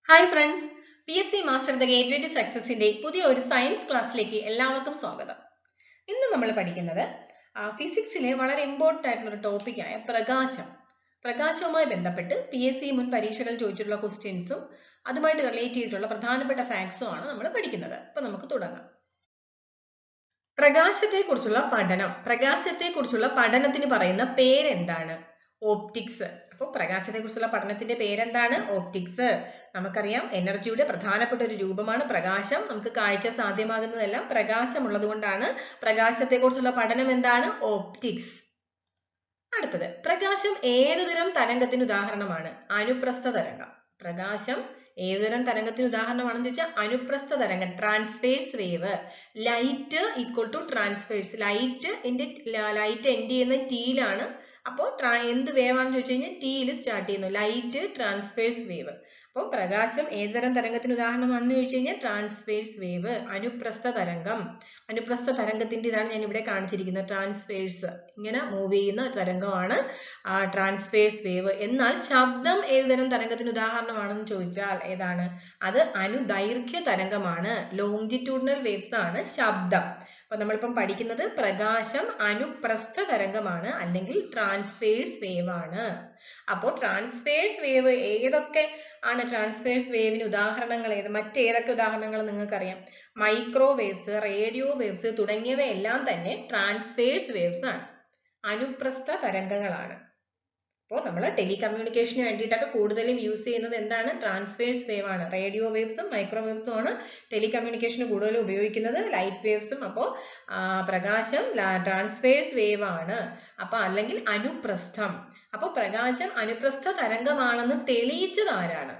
Hi friends P S C master the gateway to സക്സസിന്റെ പുതിയ ഒരു സയൻസ് ക്ലാസ്സിലേക്ക് എല്ലാവർക്കും സ്വാഗതം ഇന്ന് നമ്മൾ പഠിക്കുന്നത് ഫിസിക്സിലെ വളരെ ഇമ്പോർട്ടന്റ് ആയിട്ടുള്ള ഒരു ടോപ്പിക്കായ പ്രകാശം പ്രകാശവുമായി ബന്ധപ്പെട്ട് പി എസ് സി മുൻ പരീക്ഷകൾ ചോദിച്ചിട്ടുള്ള ക്വസ്റ്റ്യൻസും അതുമായിട്ട് റിലേറ്റ് ചെയ്തിട്ടുള്ള പ്രധാനപ്പെട്ട ഫാക്ട്സും ആണ് നമ്മൾ പഠിക്കുന്നത് അപ്പൊ നമുക്ക് തുടങ്ങാം പ്രകാശത്തെക്കുറിച്ചുള്ള പഠനം പ്രകാശത്തെക്കുറിച്ചുള്ള പഠനത്തിന് പറയുന്ന പേരെന്താണ് ഓപ്റ്റിക്സ് അപ്പോൾ പ്രകാശത്തെക്കുറിച്ചുള്ള പഠനത്തിന്റെ പേരെന്താണ് ഓപ്റ്റിക്സ് നമുക്കറിയാം എനർജിയുടെ പ്രധാനപ്പെട്ട ഒരു രൂപമാണ് പ്രകാശം നമുക്ക് കാഴ്ച സാധ്യമാകുന്നതെല്ലാം പ്രകാശമുള്ളത് കൊണ്ടാണ് പ്രകാശത്തെക്കുറിച്ചുള്ള പഠനം എന്താണ് ഓപ്റ്റിക്സ് അടുത്തത് പ്രകാശം ഏതുതരം തരംഗത്തിന് ഉദാഹരണമാണ് അനുപ്രസ്ഥ തരംഗം പ്രകാശം ഏതുതരം തരംഗത്തിന് ഉദാഹരണമാണെന്ന് ചോദിച്ചാൽ അനുപ്രസ്ഥ തരംഗം transverse wave light equal to transverse light light end ചെയ്യുന്ന ടീയിലാണ് അപ്പോൾ എന്ത് വേവ് ആണെന്ന് ചോദിച്ചു കഴിഞ്ഞാൽ ടീയിൽ സ്റ്റാർട്ട് ചെയ്യുന്നു ലൈറ്റ് ട്രാൻസ്ഫേഴ്സ് വേവ് അപ്പോൾ പ്രകാശം ഏതുതരം തരംഗത്തിന് ഉദാഹരണമാണെന്ന് ചോദിച്ചു കഴിഞ്ഞാൽ ട്രാൻസ്ഫേഴ്സ് വേവ് അനുപ്രസ്ഥ തരംഗം അനുപ്രസ്ഥ തരംഗത്തിന്റെ ഇതാണ് ഞാൻ ഇവിടെ കാണിച്ചിരിക്കുന്നത് ട്രാൻസ്ഫേഴ്സ് ഇങ്ങനെ മൂവ് ചെയ്യുന്ന തരംഗമാണ് ട്രാൻസ്ഫേഴ്സ് വേവ് എന്നാൽ ശബ്ദം ഏതുതരം തരംഗത്തിന് ഉദാഹരണമാണെന്ന് ചോദിച്ചാൽ ഏതാണ് അത് അനുദൈർഘ്യ തരംഗമാണ് ലോങ്കിറ്റ്യൂഡിനൽ വേവ്സ് ആണ് ശബ്ദം അപ്പൊ നമ്മളിപ്പം പഠിക്കുന്നത് പ്രകാശം അനുപ്രസ്ഥ തരംഗമാണ് അല്ലെങ്കിൽ ട്രാൻസ്ഫേഴ്സ് വേവ് ആണ് അപ്പോൾ ട്രാൻസ്ഫേഴ്സ് വേവ് ഏതൊക്കെ ആണ് ട്രാൻസ്ഫേഴ്സ് വേവിന് ഉദാഹരണങ്ങൾ ഏത് മറ്റേതൊക്കെ ഉദാഹരണങ്ങൾ നിങ്ങൾക്കറിയാം മൈക്രോവേവ്സ് റേഡിയോ വേവ്സ് തുടങ്ങിയവയെല്ലാം തന്നെ ട്രാൻസ്ഫേഴ്സ് വേവ്സ് ആണ് അനുപ്രസ്ഥ തരംഗങ്ങളാണ് അപ്പോൾ നമ്മൾ ടെലികമ്മ്യൂണിക്കേഷന് വേണ്ടിയിട്ടൊക്കെ കൂടുതലും യൂസ് ചെയ്യുന്നത് എന്താണ് ട്രാൻസ്ഫേഴ്സ് വേവ് ആണ് റേഡിയോ വേവ്സും മൈക്രോവേവ്സും ആണ് ടെലികമ്മ്യൂണിക്കേഷന് കൂടുതലും ഉപയോഗിക്കുന്നത് ലൈറ്റ് വേവ്സും അപ്പോൾ പ്രകാശം ട്രാൻസ്ഫേഴ്സ് വേവ് ആണ് അപ്പൊ അല്ലെങ്കിൽ അനുപ്രസ്ഥം അപ്പൊ പ്രകാശം അനുപ്രസ്ഥ തരംഗമാണെന്ന് തെളിയിച്ചത് ആരാണ്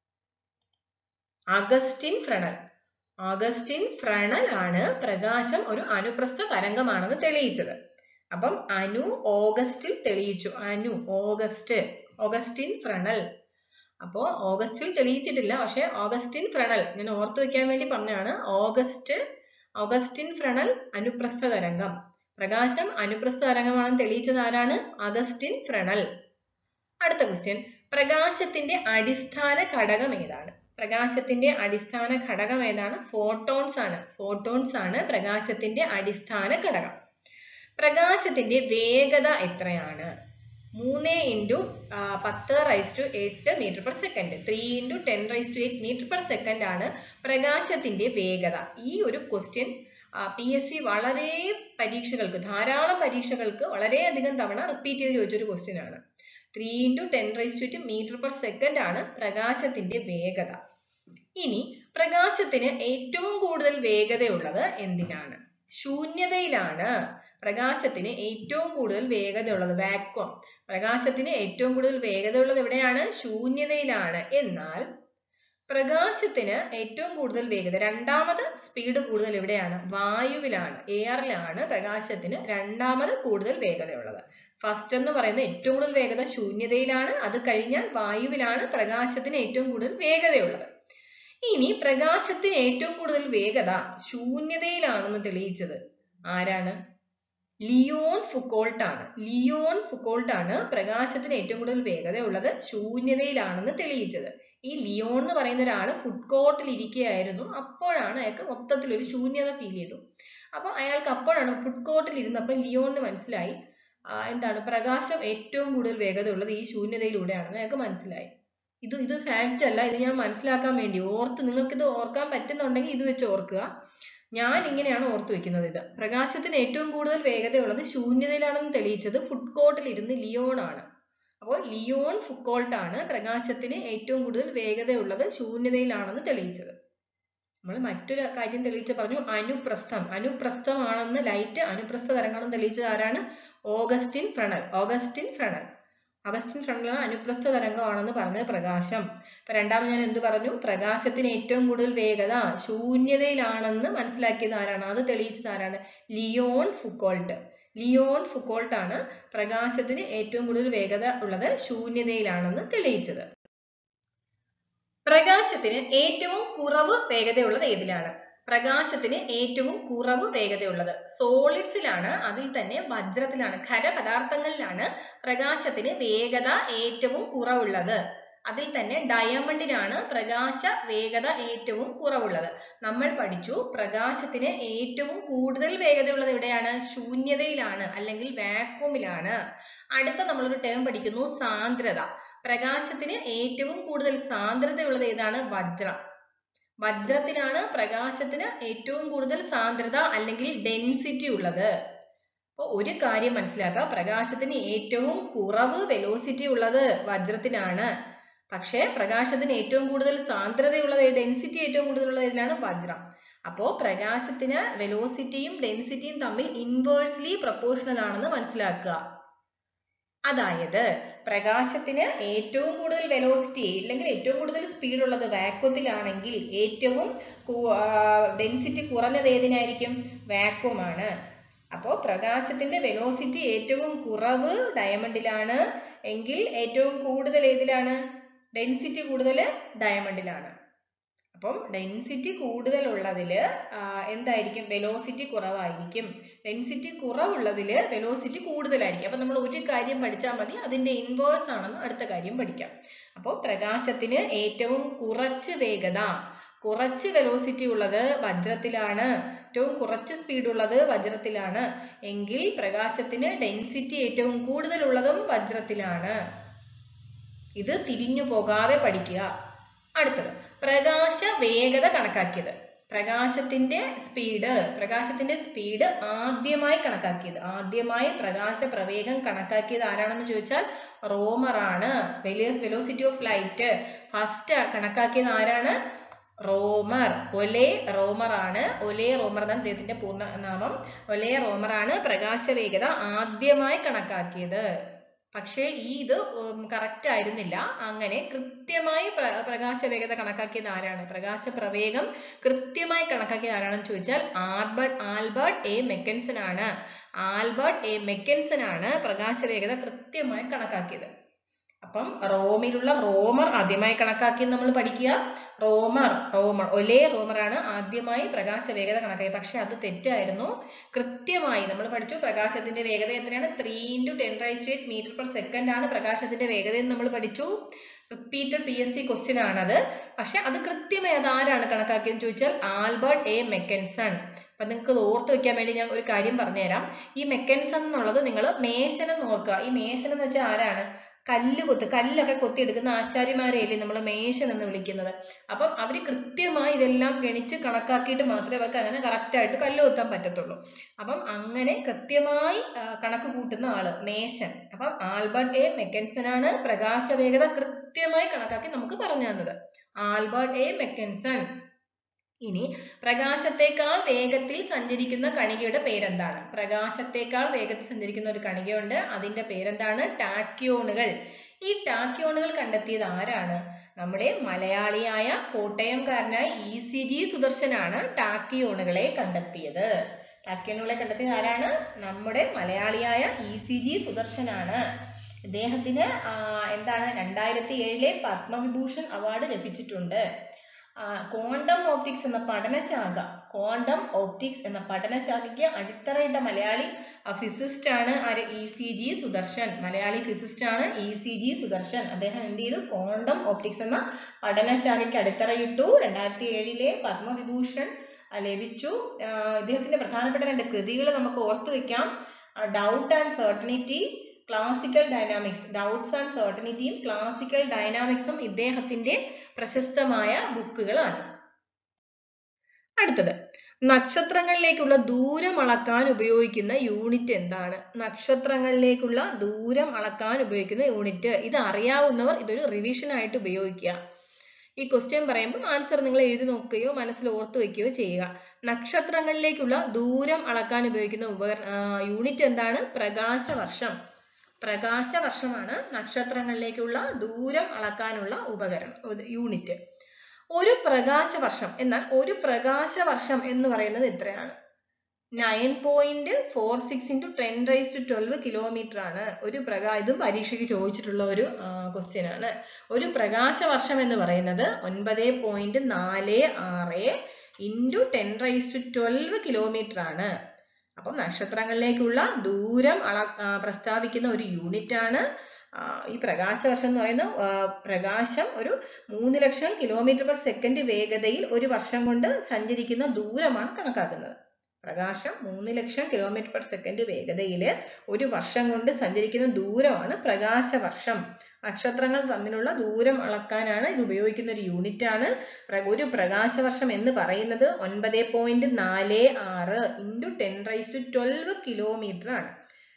അഗസ്റ്റിൻ ഫ്രണൽ അഗസ്റ്റിൻ ഫ്രണൽ ആണ് പ്രകാശം ഒരു അനുപ്രസ്ഥ തരംഗമാണെന്ന് തെളിയിച്ചത് അപ്പം അനു ഓഗസ്റ്റിൽ തെളിയിച്ചു അനു ഓഗസ്റ്റ് ഓഗസ്റ്റിൻ ഫ്രണൽ അപ്പോ ഓഗസ്റ്റിൽ തെളിയിച്ചിട്ടില്ല പക്ഷെ ഓഗസ്റ്റിൻ ഫ്രണൽ ഞാൻ ഓർത്തു വെക്കാൻ വേണ്ടി പറഞ്ഞാണ് ഓഗസ്റ്റ് ഓഗസ്റ്റിൻ ഫ്രണൽ അനുപ്രസ്ഥ തരംഗം പ്രകാശം അനുപ്രസ്ഥ തരംഗമാണെന്ന് തെളിയിച്ചത് ആരാണ് അഗസ്റ്റിൻ ഫ്രണൽ അടുത്ത ക്വസ്റ്റ്യൻ പ്രകാശത്തിന്റെ അടിസ്ഥാന ഘടകം ഏതാണ് പ്രകാശത്തിന്റെ അടിസ്ഥാന ഘടകം ഏതാണ് ഫോട്ടോൺസ് ആണ് ഫോട്ടോൺസ് ആണ് പ്രകാശത്തിന്റെ അടിസ്ഥാന ഘടകം പ്രകാശത്തിന്റെ വേഗത എത്രയാണ് മൂന്ന് ഇൻറ്റു പത്ത് റൈസ് ടു എട്ട് metre per second three into ten rice to eight metre per second ആണ് പ്രകാശത്തിന്റെ വേഗത ഈ ഒരു ക്വസ്റ്റ്യൻ പി എസ് സി വളരെ പരീക്ഷകൾക്ക് ധാരാളം പരീക്ഷകൾക്ക് വളരെയധികം തവണ റിപ്പീറ്റ് ചെയ്ത് ചോദിച്ചൊരു ക്വസ്റ്റ്യൻ ആണ് three into ten rice to eight metre per second ആണ് പ്രകാശത്തിന്റെ വേഗത ഇനി പ്രകാശത്തിന് ഏറ്റവും കൂടുതൽ വേഗതയുള്ളത് എന്തിനാണ് ശൂന്യതയിലാണ് പ്രകാശത്തിന് ഏറ്റവും കൂടുതൽ വേഗതയുള്ളത് വാക്വം പ്രകാശത്തിന് ഏറ്റവും കൂടുതൽ വേഗതയുള്ളത് എവിടെയാണ് ശൂന്യതയിലാണ് എന്നാൽ പ്രകാശത്തിന് ഏറ്റവും കൂടുതൽ വേഗത രണ്ടാമത് സ്പീഡ് കൂടുതൽ എവിടെയാണ് വായുവിലാണ് എയറിലാണ് പ്രകാശത്തിന് രണ്ടാമത് കൂടുതൽ വേഗതയുള്ളത് ഫസ്റ്റ് എന്ന് പറയുന്നത് ഏറ്റവും കൂടുതൽ വേഗത ശൂന്യതയിലാണ് അത് കഴിഞ്ഞാൽ വായുവിലാണ് പ്രകാശത്തിന് ഏറ്റവും കൂടുതൽ വേഗതയുള്ളത് ഇനി പ്രകാശത്തിന് ഏറ്റവും കൂടുതൽ വേഗത ശൂന്യതയിലാണെന്ന് തെളിയിച്ചത് ആരാണ് ലിയോൺ ഫുക്കോൾട്ട് ആണ് ലിയോൺ ഫുക്കോൾട്ട് ആണ് പ്രകാശത്തിന് ഏറ്റവും കൂടുതൽ വേഗത ഉള്ളത് ശൂന്യതയിലാണെന്ന് തെളിയിച്ചത് ഈ ലിയോൺ എന്ന് പറയുന്ന ഒരാൾ ഫുഡ് കോർട്ടിൽ ഇരിക്കുകയായിരുന്നു അപ്പോഴാണ് അയാൾക്ക് മൊത്തത്തിൽ ഒരു ശൂന്യത ഫീൽ ചെയ്തു അപ്പൊ അയാൾക്ക് അപ്പോഴാണ് ഫുഡ് കോർട്ടിൽ ഇരുന്നപ്പോൾ ലിയോണിന് മനസ്സിലായി എന്താണ് പ്രകാശം ഏറ്റവും കൂടുതൽ വേഗത ഉള്ളത് ഈ ശൂന്യതയിലൂടെയാണെന്ന് അയാൾക്ക് മനസ്സിലായി ഇത് ഇത് ഫാക്റ്റ് അല്ല ഇത് ഞാൻ മനസ്സിലാക്കാൻ വേണ്ടി ഓർത്ത് നിങ്ങൾക്ക് ഇത് ഓർക്കാൻ പറ്റുന്നുണ്ടെങ്കിൽ ഇത് വെച്ച് ഓർക്കുക ഞാൻ ഇങ്ങനെയാണ് ഓർത്തു വെക്കുന്നത് ഇത് പ്രകാശത്തിന് ഏറ്റവും കൂടുതൽ വേഗതയുള്ളത് ശൂന്യതയിലാണെന്ന് തെളിയിച്ചത് ഫുഡ് കോർട്ടിൽ ഇരുന്ന് ലിയോൺ ആണ് അപ്പോൾ ലിയോൺ ഫുക്കോൾട്ട് ആണ് പ്രകാശത്തിന് ഏറ്റവും കൂടുതൽ വേഗതയുള്ളത് ശൂന്യതയിലാണെന്ന് തെളിയിച്ചത് നമ്മൾ മറ്റൊരു കാര്യം തെളിയിച്ച് പറഞ്ഞു അനുപ്രസ്ഥം അനുപ്രസ്ഥമാണെന്ന് ലൈറ്റ് അനുപ്രസ്ഥ തരംഗമാണെന്ന് തെളിയിച്ചത് ആരാണ് Augustin Fresnel Augustin Fresnel Augustin ഫ്രണ്ടിലാണ് അനുപ്രസ്ഥ തരംഗമാണെന്ന് പറഞ്ഞത് പ്രകാശം ഇപ്പൊ രണ്ടാമത് ഞാൻ എന്ത് പറഞ്ഞു പ്രകാശത്തിന് ഏറ്റവും കൂടുതൽ വേഗത ശൂന്യതയിലാണെന്ന് മനസ്സിലാക്കിയത് ആരാണ് അത് തെളിയിച്ചത് ആരാണ് ലിയോൺ ഫുക്കോൾട്ട് ലിയോൺ ഫുക്കോൾട്ട് ആണ് പ്രകാശത്തിന് ഏറ്റവും കൂടുതൽ വേഗത ഉള്ളത് ശൂന്യതയിലാണെന്ന് തെളിയിച്ചത് പ്രകാശത്തിന് ഏറ്റവും കുറവ് വേഗതയുള്ളത് ഏതിലാണ് പ്രകാശത്തിന് ഏറ്റവും കുറവ് വേഗതയുള്ളത് സോളിഡ്സിലാണ് അതിൽ തന്നെ വജ്രത്തിലാണ് ഖരപദാർത്ഥങ്ങളിലാണ് പ്രകാശത്തിന് വേഗത ഏറ്റവും കുറവുള്ളത് അതിൽ തന്നെ ഡയമണ്ടിനാണ് പ്രകാശ വേഗത ഏറ്റവും കുറവുള്ളത് നമ്മൾ പഠിച്ചു പ്രകാശത്തിന് ഏറ്റവും കൂടുതൽ വേഗതയുള്ളത് എവിടെയാണ് ശൂന്യതയിലാണ് അല്ലെങ്കിൽ വാക്വമിലാണ് അടുത്ത നമ്മളൊരു ടേം പഠിക്കുന്നു സാന്ദ്രത പ്രകാശത്തിന് ഏറ്റവും കൂടുതൽ സാന്ദ്രതയുള്ളത് ഏതാണ് വജ്രം വജ്രത്തിനാണ് പ്രകാശത്തിന് ഏറ്റവും കൂടുതൽ സാന്ദ്രത അല്ലെങ്കിൽ ഡെൻസിറ്റി ഉള്ളത് അപ്പൊ ഒരു കാര്യം മനസ്സിലാക്കുക പ്രകാശത്തിന് ഏറ്റവും കുറവ് വെലോസിറ്റി ഉള്ളത് വജ്രത്തിനാണ് പക്ഷേ പ്രകാശത്തിന് ഏറ്റവും കൂടുതൽ സാന്ദ്രതയുള്ളത് ഡെൻസിറ്റി ഏറ്റവും കൂടുതലുള്ളത് ഇതിലാണ് വജ്രം അപ്പോ പ്രകാശത്തിന് വെലോസിറ്റിയും ഡെൻസിറ്റിയും തമ്മിൽ ഇൻവേഴ്സ്ലി പ്രൊപ്പോർഷണൽ ആണെന്ന് മനസ്സിലാക്കുക അതായത് പ്രകാശത്തിന് ഏറ്റവും കൂടുതൽ വെലോസിറ്റി അല്ലെങ്കിൽ ഏറ്റവും കൂടുതൽ സ്പീഡ് ഉള്ളത് വാക്വത്തിലാണെങ്കിൽ ഏറ്റവും ഡെൻസിറ്റി കുറഞ്ഞത് ഏതിനായിരിക്കും വാക്വം ആണ് അപ്പോൾ പ്രകാശത്തിന്റെ വെലോസിറ്റി ഏറ്റവും കുറവ് ഡയമണ്ടിലാണ് എങ്കിൽ ഏറ്റവും കൂടുതൽ ഏതിലാണ് ഡെൻസിറ്റി കൂടുതൽ ഡയമണ്ടിലാണ് അപ്പം ഡെൻസിറ്റി കൂടുതലുള്ളതിൽ എന്തായിരിക്കും വെലോസിറ്റി കുറവായിരിക്കും ഡെൻസിറ്റി കുറവുള്ളതിൽ വെലോസിറ്റി കൂടുതലായിരിക്കും അപ്പം നമ്മൾ ഒരു കാര്യം പഠിച്ചാൽ മതി അതിന്റെ ഇൻവേഴ്സ് ആണെന്ന് അടുത്ത കാര്യം പഠിക്കാം അപ്പോൾ പ്രകാശത്തിന് ഏറ്റവും കുറച്ച് വേഗത കുറച്ച് വെലോസിറ്റി ഉള്ളത് വജ്രത്തിലാണ് ഏറ്റവും കുറച്ച് സ്പീഡ് ഉള്ളത് വജ്രത്തിലാണ് എങ്കിൽ പ്രകാശത്തിന് ഡെൻസിറ്റി ഏറ്റവും കൂടുതലുള്ളതും വജ്രത്തിലാണ് ഇത് തിരിഞ്ഞു പോകാതെ പഠിക്കുക അടുത്തത് പ്രകാശ വേഗത കണക്കാക്കിയത് പ്രകാശത്തിന്റെ സ്പീഡ് പ്രകാശത്തിന്റെ സ്പീഡ് ആദ്യമായി കണക്കാക്കിയത് ആദ്യമായി പ്രകാശ പ്രവേഗം കണക്കാക്കിയത് ആരാണെന്ന് ചോദിച്ചാൽ റോമർ ആണ് വെലിയസ് വെലോസിറ്റി ഓഫ് ലൈറ്റ് ഫസ്റ്റ് കണക്കാക്കിയത് ആരാണ് റോമർ ഒലേ റോമർ ആണ് ഒലേ റോമർ എന്നാണ് അദ്ദേഹത്തിന്റെ പൂർണ്ണ നാമം ഒലേ റോമർ ആണ് പ്രകാശ വേഗത ആദ്യമായി കണക്കാക്കിയത് പക്ഷേ ഈ ഇത് കറക്റ്റ് ആയിരുന്നില്ല അങ്ങനെ കൃത്യമായി പ്രകാശ വേഗത കണക്കാക്കിയത് ആരാണ് പ്രകാശ പ്രവേഗം കൃത്യമായി കണക്കാക്കിയത് ആരാണെന്ന് ചോദിച്ചാൽ ആൽബർട്ട് ആൽബർട്ട് എ മെക്കൻസൺ ആണ് ആൽബർട്ട് എ മെക്കൻസൺ ആണ് പ്രകാശ വേഗത കൃത്യമായി കണക്കാക്കിയത് അപ്പം റോമിലുള്ള റോമർ ആദ്യമായി കണക്കാക്കി നമ്മൾ പഠിക്കുക റോമർ റോമർ ഒലേ റോമർ ആണ് ആദ്യമായി പ്രകാശ വേഗത കണക്കാക്കിയത് പക്ഷെ അത് തെറ്റായിരുന്നു കൃത്യമായി നമ്മൾ പഠിച്ചു പ്രകാശത്തിന്റെ വേഗത എത്രയാണ് three into ten raise eight metre per second ആണ് പ്രകാശത്തിന്റെ വേഗത എന്ന് നമ്മൾ പഠിച്ചു repeated P S C question ആണത് പക്ഷെ അത് കൃത്യമായി അത് ആരാണ് കണക്കാക്കിയെന്ന് ചോദിച്ചാൽ ആൽബർട്ട് എ മെക്കൻസൺ അപ്പൊ നിങ്ങൾക്ക് ഓർത്ത് വെക്കാൻ വേണ്ടി ഞാൻ ഒരു കാര്യം പറഞ്ഞുതരാം ഈ മെക്കൻസൺ എന്നുള്ളത് നിങ്ങൾ മേശൻ എന്ന് ഓർക്കുക ഈ മേശൻ എന്ന് വെച്ചാൽ ആരാണ് കല്ല് കൊത്ത് കല്ലൊക്കെ കൊത്തിയെടുക്കുന്ന ആശാരിമാരെയല്ലേ നമ്മൾ മേശൻ എന്ന് വിളിക്കുന്നത് അപ്പം അവർ കൃത്യമായി ഇതെല്ലാം ഗണിച്ച് കണക്കാക്കിയിട്ട് മാത്രമേ അവർക്ക് അങ്ങനെ കറക്റ്റ് ആയിട്ട് കല്ല് കൊത്താൻ പറ്റത്തുള്ളൂ അപ്പം അങ്ങനെ കൃത്യമായി കണക്ക് കൂട്ടുന്ന ആള് മേശൻ അപ്പം ആൽബർട്ട് എ മെക്കൻസൺ ആണ് പ്രകാശ വേഗത കൃത്യമായി കണക്കാക്കി നമുക്ക് പറഞ്ഞു തന്നത് ആൽബർട്ട് എ മെക്കൻസൺ ഇനി പ്രകാശത്തെക്കാൾ വേഗത്തിൽ സഞ്ചരിക്കുന്ന കണികയുടെ പേരെന്താണ് പ്രകാശത്തെക്കാൾ വേഗത്തിൽ സഞ്ചരിക്കുന്ന ഒരു കണികയുണ്ട് അതിന്റെ പേരെന്താണ് ടാക്യോണുകൾ ഈ ടാക്യോണുകൾ കണ്ടെത്തിയത് ആരാണ് നമ്മുടെ മലയാളിയായ കോട്ടയംകാരനായ ഇ സി ജി സുദർശനാണ് ടാക്യോണുകളെ കണ്ടെത്തിയത് ടാക്യോണുകളെ കണ്ടെത്തിയത് ആരാണ് നമ്മുടെ മലയാളിയായ ഇ സി ജി സുദർശനാണ് ഇദ്ദേഹത്തിന് എന്താണ് രണ്ടായിരത്തി ഏഴിലെ പത്മവിഭൂഷൺ അവാർഡ് ലഭിച്ചിട്ടുണ്ട് ക്വാണ്ടം ഓപ്റ്റിക്സ് എന്ന പഠനശാഖ ക്വാണ്ടം ഓപ്റ്റിക്സ് എന്ന പഠനശാഖയ്ക്ക് അടിത്തറയിട്ട മലയാളി ഫിസിസ്റ്റ് ആണ് ആര് E C G Sudarshan Malayali physicist ആണ് ഇ സി ജി സുദർശൻ അദ്ദേഹം എന്ത് ചെയ്തു ക്വാണ്ടം ഓപ്റ്റിക്സ് എന്ന പഠനശാഖയ്ക്ക് അടിത്തറയിട്ടു രണ്ടായിരത്തി ഏഴിലെ പത്മവിഭൂഷൺ ലഭിച്ചു ഇദ്ദേഹത്തിന്റെ പ്രധാനപ്പെട്ട രണ്ട് കൃതികൾ നമുക്ക് ഓർത്തു വെക്കാം doubt and certainty classical dynamics doubts and സെർട്ടനിറ്റിയും ക്ലാസിക്കൽ ഡൈനാമിക്സും ഇദ്ദേഹത്തിന്റെ പ്രശസ്തമായ ബുക്കുകളാണ് അടുത്തത് നക്ഷത്രങ്ങളിലേക്കുള്ള ദൂരം അളക്കാൻ ഉപയോഗിക്കുന്ന യൂണിറ്റ് എന്താണ് നക്ഷത്രങ്ങളിലേക്കുള്ള ദൂരം അളക്കാൻ ഉപയോഗിക്കുന്ന യൂണിറ്റ് ഇത് അറിയാവുന്നവർ ഇതൊരു റിവിഷൻ ആയിട്ട് ഉപയോഗിക്കുക ഈ ക്വസ്റ്റ്യൻ പറയുമ്പോൾ ആൻസർ നിങ്ങൾ എഴുതി നോക്കുകയോ മനസ്സിൽ ഓർത്ത് വെക്കുകയോ ചെയ്യുക നക്ഷത്രങ്ങളിലേക്കുള്ള ദൂരം അളക്കാൻ ഉപയോഗിക്കുന്ന ഉപകരണ യൂണിറ്റ് എന്താണ് പ്രകാശവർഷം പ്രകാശവർഷമാണ് നക്ഷത്രങ്ങളിലേക്കുള്ള ദൂരം അളക്കാനുള്ള ഉപകരണം യൂണിറ്റ് ഒരു പ്രകാശവർഷം എന്നാൽ ഒരു പ്രകാശവർഷം എന്ന് പറയുന്നത് എത്രയാണ് nine point four six into ten rice to twelve kilometre ആണ് ഒരു പ്രകാ ഇതും പരീക്ഷയ്ക്ക് ചോദിച്ചിട്ടുള്ള ഒരു ക്വസ്റ്റ്യൻ ആണ് ഒരു പ്രകാശവർഷം എന്ന് പറയുന്നത് ഒൻപത് പോയിന്റ് നാല് ആറ് into ten rice to twelve kilometre ആണ് അപ്പം നക്ഷത്രങ്ങളിലേക്കുള്ള ദൂരം അള പ്രസ്താവിക്കുന്ന ഒരു യൂണിറ്റ് ആണ് ആ, ഈ പ്രകാശവർഷം എന്ന് പറയുന്ന ആ, പ്രകാശം ഒരു മൂന്ന് ലക്ഷം കിലോമീറ്റർ പെർ സെക്കൻഡ് വേഗതയിൽ ഒരു വർഷം കൊണ്ട് സഞ്ചരിക്കുന്ന ദൂരമാണ് കണക്കാക്കുന്നത് പ്രകാശം മൂന്ന് ലക്ഷം കിലോമീറ്റർ പെർ സെക്കൻഡ് വേഗതയിൽ ഒരു വർഷം കൊണ്ട് സഞ്ചരിക്കുന്ന ദൂരമാണ് പ്രകാശവർഷം നക്ഷത്രങ്ങൾ തമ്മിലുള്ള ദൂരം അളക്കാനാണ് ഇത് ഉപയോഗിക്കുന്ന ഒരു യൂണിറ്റ് ആണ് പ്ര- ഒരു പ്രകാശവർഷം എന്ന് പറയുന്നത് ഒൻപത് പോയിന്റ് നാല് ആറ് into ten rice to twelve kilometre ആണ്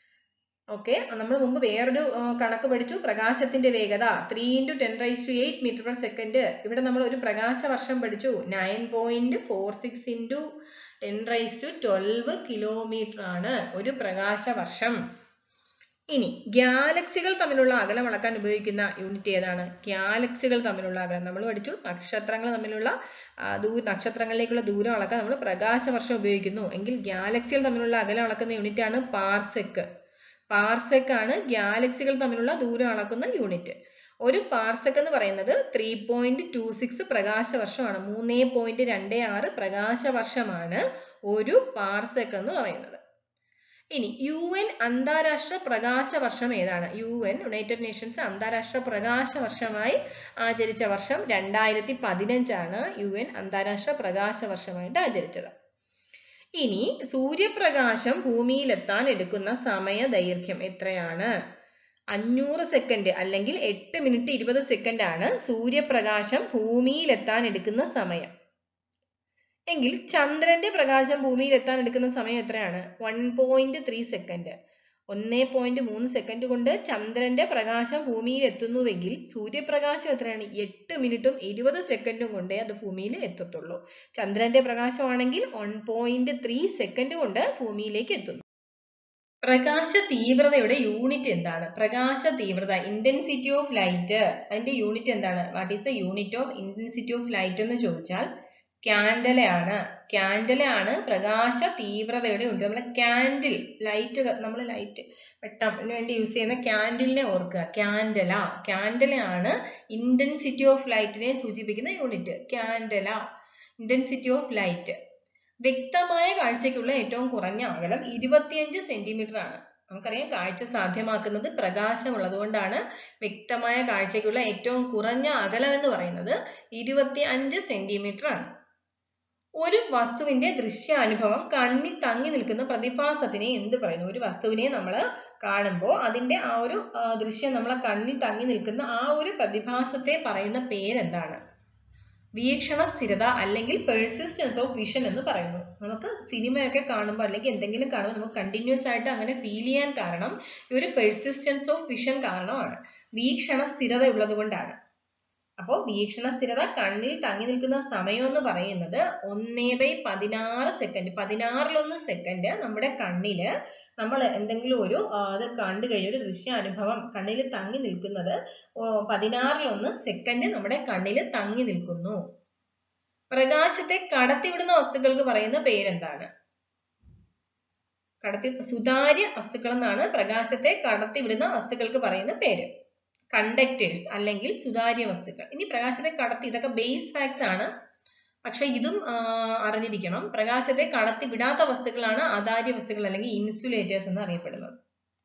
ഓക്കെ നമ്മൾ മുമ്പ് വേറൊരു ആ, കണക്ക് പഠിച്ചു പ്രകാശത്തിന്റെ വേഗത three into ten rice to eight metre per second ഇവിടെ നമ്മൾ ഒരു പ്രകാശവർഷം പഠിച്ചു nine point four six into ten rice to twelve kilometre ആണ് ഒരു പ്രകാശവർഷം ഇനി ഗാലക്സികൾ തമ്മിലുള്ള അകലം അളക്കാൻ ഉപയോഗിക്കുന്ന യൂണിറ്റ് ഏതാണ് ഗാലക്സികൾ തമ്മിലുള്ള അകലം നമ്മൾ പഠിച്ചു നക്ഷത്രങ്ങൾ തമ്മിലുള്ള ആ, ദൂ നക്ഷത്രങ്ങളിലേക്കുള്ള ദൂരം അളക്കാൻ നമ്മൾ പ്രകാശവർഷം ഉപയോഗിക്കുന്നു എങ്കിൽ ഗാലക്സികൾ തമ്മിലുള്ള അകലം അളക്കുന്ന യൂണിറ്റ് ആണ് പാർസെക്ക് പാർസെക്ക് ആണ് ഗാലക്സികൾ തമ്മിലുള്ള ദൂരം അളക്കുന്ന യൂണിറ്റ് ഒരു പാർസെക്ക് എന്ന് പറയുന്നത് ത്രീ പോയിന്റ് ടു സിക്സ് പ്രകാശവർഷമാണ് മൂന്ന് പോയിന്റ് രണ്ട് ആറ് പ്രകാശവർഷമാണ് ഒരു പാർസെക്ക് എന്ന് പറയുന്നത് ഇനി യു എൻ അന്താരാഷ്ട്ര പ്രകാശ വർഷം ഏതാണ് യു എൻ യുണൈറ്റഡ് നേഷൻസ് അന്താരാഷ്ട്ര പ്രകാശ വർഷമായി ആചരിച്ച വർഷം രണ്ടായിരത്തി പതിനഞ്ചാണ് യു എൻ അന്താരാഷ്ട്ര പ്രകാശ വർഷമായിട്ട് ആചരിച്ചത് ഇനി സൂര്യപ്രകാശം ഭൂമിയിലെത്താൻ എടുക്കുന്ന സമയ ദൈർഘ്യം എത്രയാണ് അഞ്ഞൂറ് സെക്കൻഡ് അല്ലെങ്കിൽ എട്ട് മിനിറ്റ് ഇരുപത് സെക്കൻഡ് ആണ് സൂര്യപ്രകാശം ഭൂമിയിലെത്താൻ എടുക്കുന്ന സമയം എങ്കിൽ ചന്ദ്രന്റെ പ്രകാശം ഭൂമിയിൽ എത്താൻ എടുക്കുന്ന സമയം എത്രയാണ് വൺ പോയിന്റ് ത്രീ സെക്കൻഡ് ഒന്നേ പോയിന്റ് മൂന്ന് സെക്കൻഡ് കൊണ്ട് ചന്ദ്രന്റെ പ്രകാശം ഭൂമിയിൽ എത്തുന്നുവെങ്കിൽ സൂര്യപ്രകാശം എത്രയാണ് എട്ട് മിനിറ്റും ഇരുപത് സെക്കൻഡും കൊണ്ടേ അത് ഭൂമിയിൽ എത്തത്തുള്ളൂ ചന്ദ്രന്റെ പ്രകാശമാണെങ്കിൽ വൺ പോയിന്റ് ത്രീ സെക്കൻഡ് കൊണ്ട് ഭൂമിയിലേക്ക് എത്തുന്നു പ്രകാശ തീവ്രതയുടെ യൂണിറ്റ് എന്താണ് പ്രകാശ തീവ്രത ഇന്റൻസിറ്റി ഓഫ് ലൈറ്റ് അതിന്റെ യൂണിറ്റ് എന്താണ് what is the unit of intensity of light എന്ന് ചോദിച്ചാൽ ക്യാൻഡലയാണ് ക്യാൻഡലയാണ് പ്രകാശ തീവ്രതയുടെ യൂണിറ്റ് നമ്മൾ ക്യാൻഡിൽ ലൈറ്റ് നമ്മൾ ലൈറ്റ് വെട്ടത്തിന് വേണ്ടി യൂസ് ചെയ്യുന്ന ക്യാൻഡിലിനെ ഓർക്കുക ക്യാൻഡല ക്യാൻഡലയാണ് ഇന്റൻസിറ്റി ഓഫ് ലൈറ്റിനെ സൂചിപ്പിക്കുന്ന unit candela intensity of light വ്യക്തമായ കാഴ്ചയ്ക്കുള്ള ഏറ്റവും കുറഞ്ഞ അകലം ഇരുപത്തിയഞ്ച് സെന്റിമീറ്റർ ആണ് നമുക്കറിയാം കാഴ്ച സാധ്യമാക്കുന്നത് പ്രകാശമുള്ളത് കൊണ്ടാണ് വ്യക്തമായ കാഴ്ചയ്ക്കുള്ള ഏറ്റവും കുറഞ്ഞ അകലം എന്ന് പറയുന്നത് ഇരുപത്തി അഞ്ച് സെന്റിമീറ്റർ ആണ് ഒരു വസ്തുവിന്റെ ദൃശ്യാനുഭവം കണ്ണിൽ തങ്ങി നിൽക്കുന്ന പ്രതിഭാസത്തിനെ എന്ത് പറയുന്നു ഒരു വസ്തുവിനെ നമ്മൾ കാണുമ്പോൾ അതിന്റെ ആ ഒരു ആ, ദൃശ്യം നമ്മളെ കണ്ണിൽ തങ്ങി നിൽക്കുന്ന ആ ഒരു പ്രതിഭാസത്തെ പറയുന്ന പേരെന്താണ് വീക്ഷണ സ്ഥിരത അല്ലെങ്കിൽ പെർസിസ്റ്റൻസ് ഓഫ് വിഷൻ എന്ന് പറയുന്നു നമുക്ക് സിനിമയൊക്കെ കാണുമ്പോൾ അല്ലെങ്കിൽ എന്തെങ്കിലും കാണുമ്പോൾ നമുക്ക് കണ്ടിന്യൂസ് ആയിട്ട് അങ്ങനെ ഫീൽ ചെയ്യാൻ കാരണം ഈ ഒരു പെർസിസ്റ്റൻസ് ഓഫ് വിഷൻ കാരണമാണ് വീക്ഷണ സ്ഥിരത ഉള്ളത് കൊണ്ടാണ് അപ്പോൾ വീക്ഷണ സ്ഥിരത കണ്ണിൽ തങ്ങി നിൽക്കുന്ന സമയം എന്ന് പറയുന്നത് ഒന്നേ ബൈ പതിനാറ് സെക്കൻഡ് പതിനാറിലൊന്ന് സെക്കൻഡ് നമ്മുടെ കണ്ണില് നമ്മൾ എന്തെങ്കിലും ഒരു ആ, അത് കണ്ടു കഴിഞ്ഞ ഒരു ദൃശ്യാനുഭവം കണ്ണിൽ തങ്ങി നിൽക്കുന്നത് ഓ, പതിനാറിലൊന്ന് സെക്കൻഡ് നമ്മുടെ കണ്ണിൽ തങ്ങി നിൽക്കുന്നു പ്രകാശത്തെ കടത്തിവിടുന്ന വസ്തുക്കൾക്ക് പറയുന്ന പേരെന്താണ് കടത്തി സുതാര്യ വസ്തുക്കൾ എന്നാണ് പ്രകാശത്തെ കടത്തിവിടുന്ന വസ്തുക്കൾക്ക് പറയുന്ന പേര് കണ്ടക്ടേഴ്സ് അല്ലെങ്കിൽ സുതാര്യ വസ്തുക്കൾ ഇനി പ്രകാശത്തെ കടത്തി ഇതൊക്കെ ബേസ് ഫാക്ട്സ് ആണ് പക്ഷെ ഇതും ആ, അറിഞ്ഞിരിക്കണം പ്രകാശത്തെ കടത്തി വിടാത്ത വസ്തുക്കളാണ് അതാര്യ വസ്തുക്കൾ അല്ലെങ്കിൽ ഇൻസുലേറ്റേഴ്സ് എന്ന് അറിയപ്പെടുന്നത്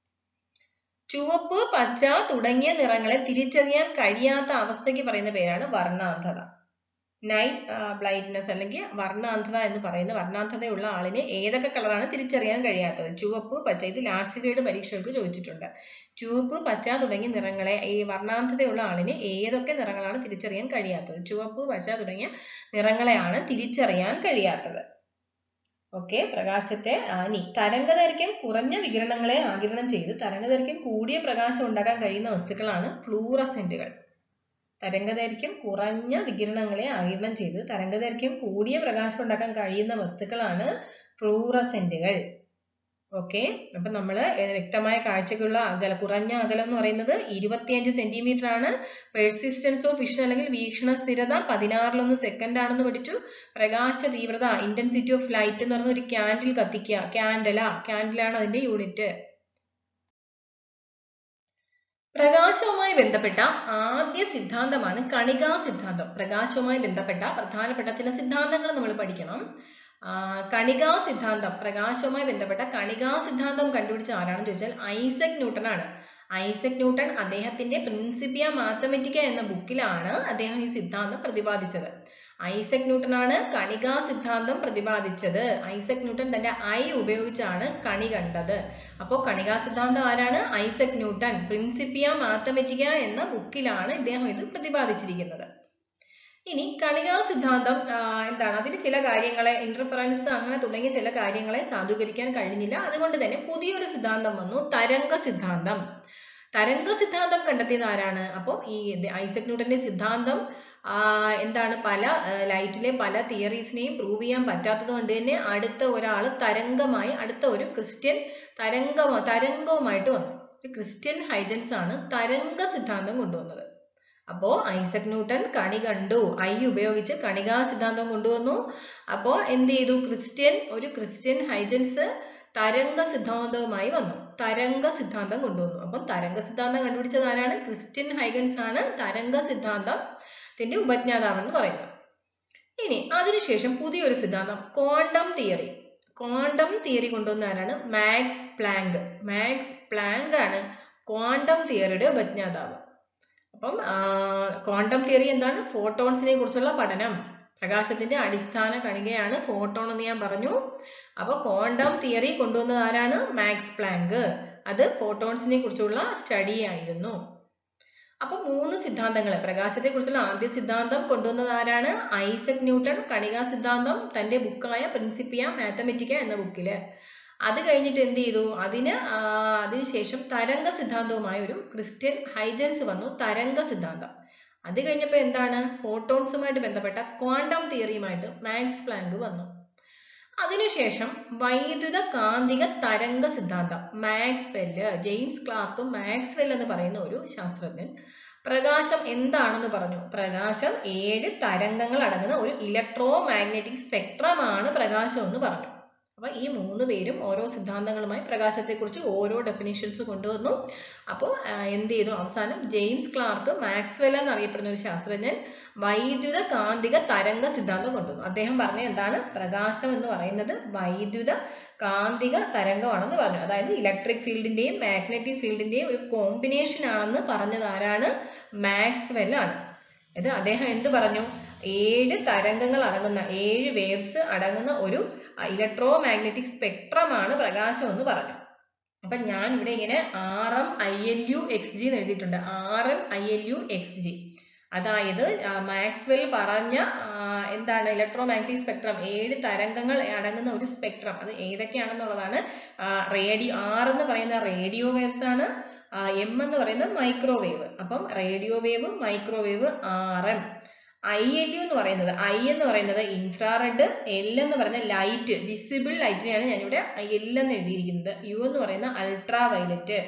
ചുവപ്പ് പച്ച തുടങ്ങിയ നിറങ്ങളെ തിരിച്ചറിയാൻ കഴിയാത്ത അവസ്ഥയ്ക്ക് പറയുന്ന പേരാണ് വർണ്ണാന്ധത നൈറ്റ് ബ്ലൈൻഡ്നെസ് അല്ലെങ്കിൽ വർണ്ണാന്ധത എന്ന് പറയുന്ന വർണ്ണാന്ധതയുള്ള ആളിന് ഏതൊക്കെ കളറാണ് തിരിച്ചറിയാൻ കഴിയാത്തത് ചുവപ്പ് പച്ച ഇത് ലാസ്റ്റ് ഗ്രേഡ് പരീക്ഷകൾക്ക് ചോദിച്ചിട്ടുണ്ട് ചുവപ്പ് പച്ച തുടങ്ങിയ നിറങ്ങളെ ഈ വർണ്ണാന്ധതയുള്ള ആളിന് ഏതൊക്കെ നിറങ്ങളാണ് തിരിച്ചറിയാൻ കഴിയാത്തത് ചുവപ്പ് പച്ച തുടങ്ങിയ നിറങ്ങളെയാണ് തിരിച്ചറിയാൻ കഴിയാത്തത് ഓക്കെ പ്രകാശത്തെ ആ, ഇനി തരംഗദൈർഘ്യം കുറഞ്ഞ വികിരണങ്ങളെ ആഗിരണം ചെയ്ത് തരംഗദൈർഘ്യം കൂടിയ പ്രകാശം ഉണ്ടാക്കാൻ കഴിയുന്ന വസ്തുക്കളാണ് ഫ്ലൂറസെന്റുകൾ തരംഗദൈർഘ്യം കുറഞ്ഞ വികിരണങ്ങളെ ആഗിരണം ചെയ്ത് തരംഗദൈർഘ്യം കൂടിയ പ്രകാശം ഉണ്ടാക്കാൻ കഴിയുന്ന വസ്തുക്കളാണ് ഫ്ലൂറസെന്റുകൾ ഓക്കെ അപ്പൊ നമ്മൾ വ്യക്തമായ കാഴ്ചക്കുള്ള അകല കുറഞ്ഞ അകലം എന്ന് പറയുന്നത് ഇരുപത്തിയഞ്ച് സെന്റിമീറ്റർ ആണ് പെർസിസ്റ്റൻസ് ഓഫ് വിഷൻ അല്ലെങ്കിൽ വീക്ഷണ സ്ഥിരത പതിനാറിലൊന്ന് സെക്കൻഡ് ആണെന്ന് പഠിച്ചു പ്രകാശ തീവ്രത ഇന്റൻസിറ്റി ഓഫ് ലൈറ്റ് എന്ന് പറഞ്ഞ ഒരു ക്യാൻഡിൽ കത്തിക്കുക ക്യാൻഡല ക്യാൻഡിലാണ് അതിന്റെ യൂണിറ്റ് പ്രകാശവുമായി ബന്ധപ്പെട്ട ആദ്യ സിദ്ധാന്തമാണ് കണികാ സിദ്ധാന്തം പ്രകാശവുമായി ബന്ധപ്പെട്ട പ്രധാനപ്പെട്ട ചില സിദ്ധാന്തങ്ങൾ നമ്മൾ പഠിക്കണം ആ, കണികാ സിദ്ധാന്തം പ്രകാശവുമായി ബന്ധപ്പെട്ട കണികാ സിദ്ധാന്തം കണ്ടുപിടിച്ച ആരാണെന്ന് ചോദിച്ചാൽ ഐസക് ന്യൂട്ടൺ ആണ് ഐസക് ന്യൂട്ടൺ അദ്ദേഹത്തിന്റെ പ്രിൻസിപ്പിയ മാത്തമെറ്റിക്ക എന്ന ബുക്കിലാണ് അദ്ദേഹം ഈ സിദ്ധാന്തം പ്രതിപാദിച്ചത് ഐസക് ന്യൂട്ടൺ ആണ് കണികാ സിദ്ധാന്തം പ്രതിപാദിച്ചത് ഐസക് ന്യൂട്ടൺ തന്റെ ഐ ഉപയോഗിച്ചാണ് കണി കണ്ടത് അപ്പോൾ കണികാ സിദ്ധാന്തം ആരാണ് ഐസക് ന്യൂട്ടൺ പ്രിൻസിപ്പിയ മാത്തമെറ്റിക്ക എന്ന ബുക്കിലാണ് ഇദ്ദേഹം ഇത് പ്രതിപാദിച്ചിരിക്കുന്നത് ഇനി കണികാ സിദ്ധാന്തം ആ, എന്താണ് അതിന് ചില കാര്യങ്ങളെ ഇന്റർഫറൻസ് അങ്ങനെ തുടങ്ങിയ ചില കാര്യങ്ങളെ സാധൂകരിക്കാൻ കഴിഞ്ഞില്ല അതുകൊണ്ട് തന്നെ പുതിയൊരു സിദ്ധാന്തം വന്നു തരംഗ സിദ്ധാന്തം തരംഗ സിദ്ധാന്തം കണ്ടെത്തിയത് ആരാണ് അപ്പോൾ ഈ ഇത് ഐസക് ന്യൂട്ടന്റെ സിദ്ധാന്തം ആ, എന്താണ് പല ലൈറ്റിലെ പല തിയറീസിനെയും പ്രൂവ് ചെയ്യാൻ പറ്റാത്തത് കൊണ്ട് തന്നെ അടുത്ത ഒരാൾ തരംഗമായി അടുത്ത ഒരു ക്രിസ്ത്യൻ തരംഗ തരംഗവുമായിട്ട് വന്നു ഒരു ക്രിസ്ത്യൻ ഹൈജൻസ് ആണ് തരംഗ സിദ്ധാന്തം കൊണ്ടുവന്നത് അപ്പോ ഐസക് ന്യൂട്ടൺ കണി കണ്ടു ഐ ഉപയോഗിച്ച് കണികാ സിദ്ധാന്തം കൊണ്ടുവന്നു അപ്പോ എന്ത് ചെയ്തു ക്രിസ്ത്യൻ ഒരു ക്രിസ്ത്യൻ ഹൈജൻസ് തരംഗ സിദ്ധാന്തവുമായി വന്നു തരംഗ സിദ്ധാന്തം കൊണ്ടുവന്നു അപ്പം തരംഗ സിദ്ധാന്തം കണ്ടുപിടിച്ചത് ആരാണ് ക്രിസ്ത്യൻ ഹൈഗൻസ് ആണ് തരംഗ സിദ്ധാന്തത്തിന്റെ ഉപജ്ഞാതാവെന്ന് പറയുന്നത് ഇനി അതിനുശേഷം പുതിയൊരു സിദ്ധാന്തം ക്വാണ്ടം തിയറി ക്വാണ്ടം തിയറി കൊണ്ടുവന്ന ആരാണ് മാക്സ് പ്ലാങ്ക് മാക്സ് പ്ലാങ്ക് ആണ് ക്വാണ്ടം തിയറിയുടെ ഉപജ്ഞാതാവ് അപ്പം ക്വാണ്ടം തിയറി എന്താണ് ഫോട്ടോൺസിനെ കുറിച്ചുള്ള പഠനം പ്രകാശത്തിന്റെ അടിസ്ഥാന കണികയാണ് ഫോട്ടോൺ എന്ന് ഞാൻ പറഞ്ഞു അപ്പൊ ക്വാണ്ടം തിയറി കൊണ്ടുവന്നത് ആരാണ് മാക്സ് പ്ലാങ്ക് അത് ഫോട്ടോൺസിനെ കുറിച്ചുള്ള സ്റ്റഡി ആയിരുന്നു അപ്പൊ മൂന്ന് സിദ്ധാന്തങ്ങൾ പ്രകാശത്തെ കുറിച്ചുള്ള ആദ്യ സിദ്ധാന്തം കൊണ്ടുവന്നത് ആരാണ് ഐസക് ന്യൂട്ടൺ കണികാ സിദ്ധാന്തം തന്റെ ബുക്കായ പ്രിൻസിപ്പിയ മാത്തമെറ്റിക്ക എന്ന ബുക്കില് അത് കഴിഞ്ഞിട്ട് എന്ത് ചെയ്തു അതിന് ആ, അതിനുശേഷം തരംഗ സിദ്ധാന്തവുമായ ഒരു ക്രിസ്ത്യൻ ഹൈജൻസ് വന്നു തരംഗ സിദ്ധാന്തം അത് കഴിഞ്ഞപ്പോൾ എന്താണ് ഫോട്ടോൺസുമായിട്ട് ബന്ധപ്പെട്ട ക്വാണ്ടം തിയറിയുമായിട്ട് മാക്സ് പ്ലാങ്ക് വന്നു അതിനുശേഷം വൈദ്യുത കാന്തിക തരംഗ സിദ്ധാന്തം മാക്സ്വെല്ല് ജെയിംസ് ക്ലാർക്ക് മാക്സ്വെൽ എന്ന് പറയുന്ന ഒരു ശാസ്ത്രജ്ഞൻ പ്രകാശം എന്താണെന്ന് പറഞ്ഞു പ്രകാശം ഏഴ് തരംഗങ്ങൾ അടങ്ങുന്ന ഒരു ഇലക്ട്രോ മാഗ്നറ്റിക് സ്പെക്ട്രമാണ് പ്രകാശം എന്ന് പറഞ്ഞു അപ്പൊ ഈ മൂന്ന് പേരും ഓരോ സിദ്ധാന്തങ്ങളുമായി പ്രകാശത്തെക്കുറിച്ച് ഓരോ ഡെഫിനിഷൻസ് കൊണ്ടുവന്നു അപ്പോൾ എന്ത് ചെയ്തു അവസാനം ജെയിംസ് ക്ലാർക്ക് മാക്സ്വെൽ എന്നറിയപ്പെടുന്ന ഒരു ശാസ്ത്രജ്ഞൻ വൈദ്യുത കാന്തിക തരംഗ സിദ്ധാന്തം കൊണ്ടുവന്നു അദ്ദേഹം പറഞ്ഞ എന്താണ് പ്രകാശം എന്ന് പറയുന്നത് വൈദ്യുത കാന്തിക തരംഗമാണെന്ന് പറഞ്ഞു അതായത് ഇലക്ട്രിക് ഫീൽഡിന്റെയും മാഗ്നറ്റിക് ഫീൽഡിന്റെയും ഒരു കോമ്പിനേഷൻ ആണെന്ന് പറഞ്ഞത് ആരാണ് മാക്സ്വെൽ ആണ് ഇത് അദ്ദേഹം എന്ത് പറഞ്ഞു ഏഴ് തരംഗങ്ങൾ അടങ്ങുന്ന ഏഴ് വേവ്സ് അടങ്ങുന്ന ഒരു ഇലക്ട്രോ മാഗ്നറ്റിക് സ്പെക്ട്രമാണ് പ്രകാശം എന്ന് പറഞ്ഞു അപ്പൊ ഞാൻ ഇവിടെ ഇങ്ങനെ R M I L U X G എന്ന് എഴുതിയിട്ടുണ്ട് R M I L U X G അതായത് ആ, മാക്സ്വെൽ പറഞ്ഞ ആ, എന്താണ് ഇലക്ട്രോ മാഗ്നറ്റിക് സ്പെക്ട്രം ഏഴ് തരംഗങ്ങൾ അടങ്ങുന്ന ഒരു സ്പെക്ട്രം അത് ഏതൊക്കെയാണെന്നുള്ളതാണ് റേഡിയോ ആർ എന്ന് പറയുന്ന റേഡിയോ വേവ്സ് ആണ് എം എന്ന് പറയുന്നത് മൈക്രോവേവ് അപ്പം radio wave microwave R M I L U എന്ന് പറയുന്നത് ഐ എന്ന് പറയുന്നത് ഇൻഫ്രാറെഡ് എൽ എന്ന് പറയുന്ന ലൈറ്റ് വിസിബിൾ ലൈറ്റിനെയാണ് ഞാനിവിടെ എൽ എന്ന് എഴുതിയിരിക്കുന്നത് യു എന്ന് പറയുന്ന അൾട്രാ വയലറ്റ്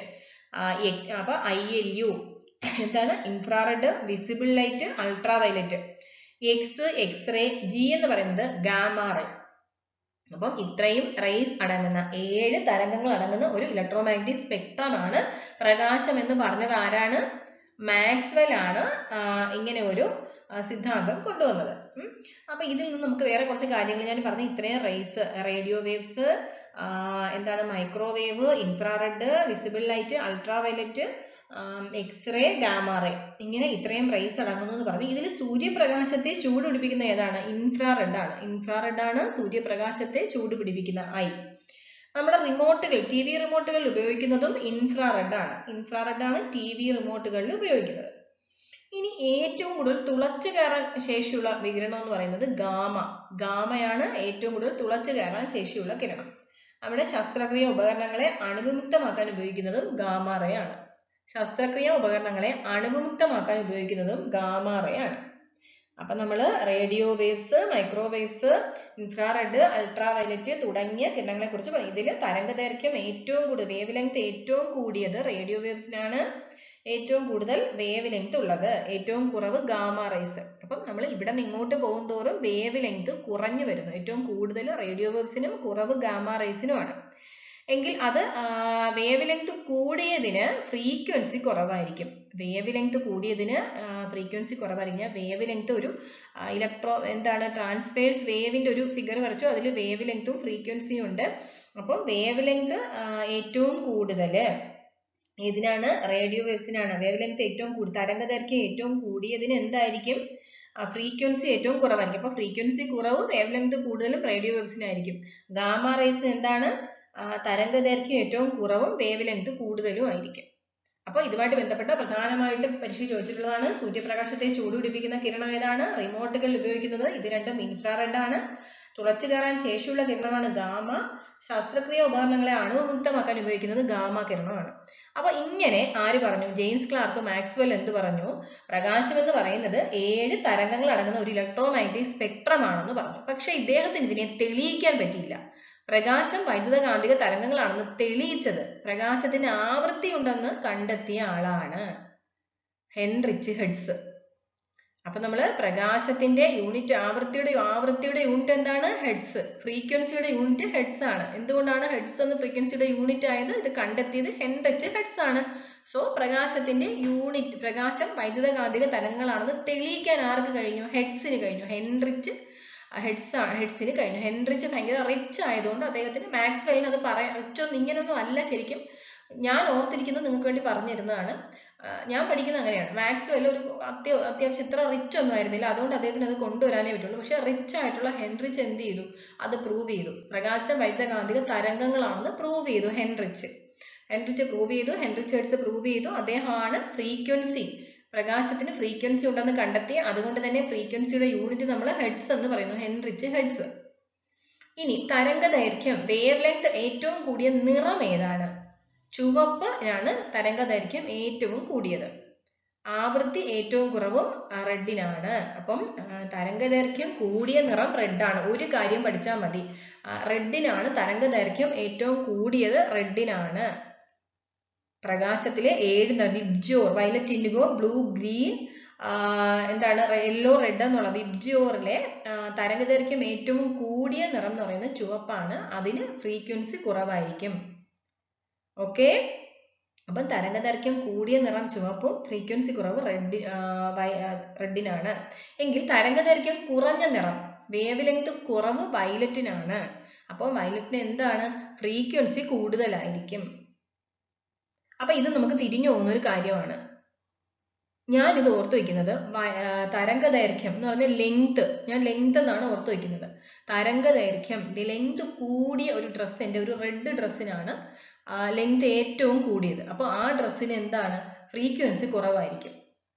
അപ്പൊ ഐ എൽ യു എന്താണ് infrared visible light ultraviolet X X-ray G എന്ന് പറയുന്നത് ഗാമാ റേ അപ്പം ഇത്രയും റേസ് അടങ്ങുന്ന ഏഴ് തരംഗങ്ങൾ അടങ്ങുന്ന ഒരു ഇലക്ട്രോമാഗ്നറ്റിക് സ്പെക്ട്രം ആണ് പ്രകാശം എന്ന് പറഞ്ഞത് ആരാണ് മാക്സ്വെൽ ആണ് ആ, ഇങ്ങനെ ഒരു ആ, സിദ്ധാന്തം കൊണ്ടുവന്നത് ഉം. അപ്പൊ ഇതിൽ നിന്ന് നമുക്ക് വേറെ കുറച്ച് കാര്യങ്ങൾ ഞാൻ പറഞ്ഞു ഇത്രയും റേസ് റേഡിയോ വേവ്സ് എന്താണ് microwave infrared visible light ultraviolet X-ray gamma ray ഇങ്ങനെ ഇത്രയും റേസ് അടങ്ങുന്നു എന്ന് പറഞ്ഞു ഇതിൽ സൂര്യപ്രകാശത്തെ ചൂട് പിടിപ്പിക്കുന്ന ഏതാണ് ഇൻഫ്രാറെഡ് ആണ് ഇൻഫ്രാറെഡ് ആണ് സൂര്യപ്രകാശത്തെ ചൂട് പിടിപ്പിക്കുന്ന ഐ നമ്മുടെ റിമോട്ടുകൾ ടി വി റിമോട്ടുകളിൽ ഉപയോഗിക്കുന്നതും ഇൻഫ്രാറെഡ് ആണ് ഇൻഫ്രാറെഡ് ആണ് ടി വി റിമോട്ടുകളിൽ ഉപയോഗിക്കുന്നത് ഇനി ഏറ്റവും കൂടുതൽ തുളച്ചു കയറാൻ ശേഷിയുള്ള വികിരണം എന്ന് പറയുന്നത് ഗാമ ഗാമയാണ് ഏറ്റവും കൂടുതൽ തുളച്ചു കയറാൻ ശേഷിയുള്ള കിരണം നമ്മുടെ ശസ്ത്രക്രിയ ഉപകരണങ്ങളെ അണുവിമുക്തമാക്കാൻ ഉപയോഗിക്കുന്നതും ഗാമ റേ ആണ് ശസ്ത്രക്രിയ ഉപകരണങ്ങളെ അണുവിമുക്തമാക്കാൻ ഉപയോഗിക്കുന്നതും ഗാമ റേ ആണ് അപ്പൊ നമ്മൾ radio waves microwaves infrared ultraviolet തുടങ്ങിയ കിരണങ്ങളെ കുറിച്ച് പറയും ഇതിൽ തരംഗദൈർഘ്യം ഏറ്റവും കൂടുതൽ വേവ് ലെങ്ത് ഏറ്റവും കൂടിയത് റേഡിയോ വേവ്സിനാണ് ഏറ്റവും കൂടുതൽ വേവ് ലെങ്ത് ഉള്ളത് ഏറ്റവും കുറവ് ഗാമ റേസ് അപ്പം നമ്മൾ ഇവിടെ നിന്ന് ഇങ്ങോട്ട് പോകും തോറും വേവ് ലെങ്ത് കുറഞ്ഞു വരുന്നു ഏറ്റവും കൂടുതൽ റേഡിയോ വേവ്സിനും കുറവ് ഗാമ റേസിനുമാണ് എങ്കിൽ അത് വേവ് ലെങ്ത് കൂടിയതിന് ഫ്രീക്വൻസി കുറവായിരിക്കും വേവ് ലെങ്ത് കൂടിയതിന് ഫ്രീക്വൻസി കുറവായിരിക്കും വേവ് ലെങ്ത് ഒരു ഇലക്ട്രോ എന്താണ് ട്രാൻസ്ഫേഴ്സ് വേവിന്റെ ഒരു ഫിഗർ വരച്ചു അതിൽ വേവ് ലെങ്ത്തും ഫ്രീക്വൻസിയും ഉണ്ട് അപ്പം വേവ് ലെങ്ത് ഏറ്റവും കൂടുതൽ ഏതിനാണ് റേഡിയോ വേവ്സിനാണ് വേവ് ലെങ്ത് ഏറ്റവും കൂടി തരംഗദൈർഘ്യം ഏറ്റവും കൂടിയതിന് എന്തായിരിക്കും ഫ്രീക്വൻസി ഏറ്റവും കുറവായിരിക്കും അപ്പൊ ഫ്രീക്വൻസി കുറവ് വേവ് ലെങ്ത് കൂടുതലും റേഡിയോ വേവ്സിനായിരിക്കും ഗാമ റേസിന് എന്താണ് തരംഗദൈർഘ്യം ഏറ്റവും കുറവും വേവ് ലെങ്ത് കൂടുതലും ആയിരിക്കും അപ്പൊ ഇതുമായിട്ട് ബന്ധപ്പെട്ട പ്രധാനമായിട്ട് പരീക്ഷ ചോദിച്ചിട്ടുള്ളതാണ് സൂര്യപ്രകാശത്തെ ചൂടുപിടിപ്പിക്കുന്ന കിരണം ഏതാണ് റിമോട്ടുകളിൽ ഉപയോഗിക്കുന്നത് ഇത് രണ്ടും ഇൻഫ്രാറെഡ് ആണ് തുളച്ചു കയറാൻ ശേഷിയുള്ള കിരണമാണ് ഗാമ ശസ്ത്രക്രിയ ഉപകരണങ്ങളെ അണുവിമുക്തമാക്കാൻ ഉപയോഗിക്കുന്നത് ഗാമ കിരണമാണ് അപ്പൊ ഇങ്ങനെ ആര് പറഞ്ഞു ജെയിംസ് ക്ലാർക്ക് മാക്സ്വെൽ എന്ത് പറഞ്ഞു പ്രകാശം എന്ന് പറയുന്നത് ഏഴ് തരംഗങ്ങൾ അടങ്ങുന്ന ഒരു ഇലക്ട്രോമാഗ്നറ്റിക് സ്പെക്ട്രം ആണെന്ന് പറഞ്ഞു പക്ഷെ ഇദ്ദേഹത്തിന് ഇതിനെ തെളിയിക്കാൻ പറ്റിയില്ല പ്രകാശം വൈദ്യുതകാന്തിക തരംഗങ്ങളാണെന്ന് തെളിയിച്ചത് പ്രകാശത്തിന് ആവൃത്തി ഉണ്ടെന്ന് കണ്ടെത്തിയ ആളാണ് ഹെൻറിച്ച് ഹെഡ്സ് അപ്പൊ നമ്മള് പ്രകാശത്തിന്റെ യൂണിറ്റ് ആവൃത്തിയുടെ ആവൃത്തിയുടെ യൂണിറ്റ് എന്താണ് ഹെഡ്സ് ഫ്രീക്വൻസിയുടെ യൂണിറ്റ് ഹെഡ്സ് ആണ് എന്തുകൊണ്ടാണ് ഹെഡ്സ് എന്ന് ഫ്രീക്വൻസിയുടെ യൂണിറ്റ് ആയത് ഇത് കണ്ടെത്തിയത് ഹെൻറിച്ച് ഹെഡ്സ് ആണ് സോ പ്രകാശത്തിന്റെ യൂണിറ്റ് പ്രകാശം വൈദ്യുതകാന്തിക തരംഗങ്ങളാണെന്ന് തെളിയിക്കാൻ ആർക്ക് കഴിഞ്ഞു ഹെഡ്സിന് കഴിഞ്ഞു ഹെൻറിച്ച് ഹെഡ്സ് ഹെഡ്സിന് കഴിഞ്ഞു ഹെൻറിച്ച് ഭയങ്കര റിച്ച് ആയതുകൊണ്ട് അദ്ദേഹത്തിന് മാക്സ്വെല്ലിന് അത് പറയാൻ റിച്ച് ഒന്നും ഇങ്ങനൊന്നും അല്ല ശരിക്കും ഞാൻ ഓർത്തിരിക്കുന്നത് നിങ്ങൾക്ക് വേണ്ടി പറഞ്ഞിരുന്നതാണ് ഞാൻ പഠിക്കുന്നത് അങ്ങനെയാണ് മാക്സ്വെൽ ഒരു അത്യ അത്യാവശ്യം ഇത്ര റിച്ച് ഒന്നും ആയിരുന്നില്ല അതുകൊണ്ട് അദ്ദേഹത്തിന് അത് കൊണ്ടുവരാനേ പറ്റുള്ളൂ പക്ഷെ റിച്ച് ആയിട്ടുള്ള ഹെൻറിച്ച് എന്ത് ചെയ്തു അത് പ്രൂവ് ചെയ്തു പ്രകാശം വൈദ്യുതകാന്തിക തരംഗങ്ങളാണെന്ന് പ്രൂവ് ചെയ്തു ഹെൻറിച്ച് ഹെൻറിച്ച് പ്രൂവ് ചെയ്തു ഹെൻറിച്ച് ഹെഡ്സ് പ്രൂവ് ചെയ്തു അദ്ദേഹമാണ് ഫ്രീക്വൻസി പ്രകാശത്തിന് ഫ്രീക്വൻസി ഉണ്ടെന്ന് കണ്ടെത്തി അതുകൊണ്ട് തന്നെ ഫ്രീക്വൻസിയുടെ യൂണിറ്റ് നമ്മൾ ഹെഡ്സ് എന്ന് പറയുന്നു ഹെൻറിച്ച് ഹെഡ്സ് ഇനി തരംഗ ദൈർഘ്യം വേവ് ലെങ്ത് ഏറ്റവും കൂടിയ നിറം ഏതാണ് ചുവപ്പിനാണ് തരംഗ ദൈർഘ്യം ഏറ്റവും കൂടിയത് ആവൃത്തി ഏറ്റവും കുറവും റെഡിനാണ് അപ്പം തരംഗ ദൈർഘ്യം കൂടിയ നിറം റെഡാണ് ഒരു കാര്യം പഠിച്ചാൽ മതി റെഡിനാണ് തരംഗ ദൈർഘ്യം ഏറ്റവും കൂടിയത് റെഡിനാണ് പ്രകാശത്തിലെ ഏഴ് നിറം VIBGYOR violet indigo blue green എന്താണ് യെല്ലോ റെഡ് എന്നുള്ള വിബ്ജിയോറിലെ തരംഗദൈർഘ്യം ഏറ്റവും കൂടിയ നിറം എന്ന് പറയുന്നത് ചുവപ്പാണ് അതിന് ഫ്രീക്വൻസി കുറവായിരിക്കും ഓക്കെ അപ്പം തരംഗദൈർഘ്യം കൂടിയ നിറം ചുവപ്പും ഫ്രീക്വൻസി കുറവ് റെഡ് റെഡിനാണ് എങ്കിൽ തരംഗദൈർഘ്യം കുറഞ്ഞ നിറം വേവ് ലെങ്ത് കുറവ് വയലറ്റിനാണ് അപ്പോൾ വയലറ്റിന് എന്താണ് ഫ്രീക്വൻസി കൂടുതലായിരിക്കും അപ്പൊ ഇത് നമുക്ക് തിരിഞ്ഞു പോകുന്ന ഒരു കാര്യമാണ് ഞാൻ ഇത് ഓർത്തു വെക്കുന്നത് തരംഗ ദൈർഘ്യം എന്ന് പറഞ്ഞ ലെങ്ത് ഞാൻ ലെങ്ത് എന്നാണ് ഓർത്തു വെക്കുന്നത് തരംഗ ദൈർഘ്യം ദി ലെങ്ത് കൂടിയ ഒരു ഡ്രസ്സ് എൻ്റെ ഒരു റെഡ് ഡ്രസ്സിനാണ് ലെങ്ത് ഏറ്റവും കൂടിയത് അപ്പോൾ ആ ഡ്രസ്സിന് എന്താണ് ഫ്രീക്വൻസി കുറവായിരിക്കും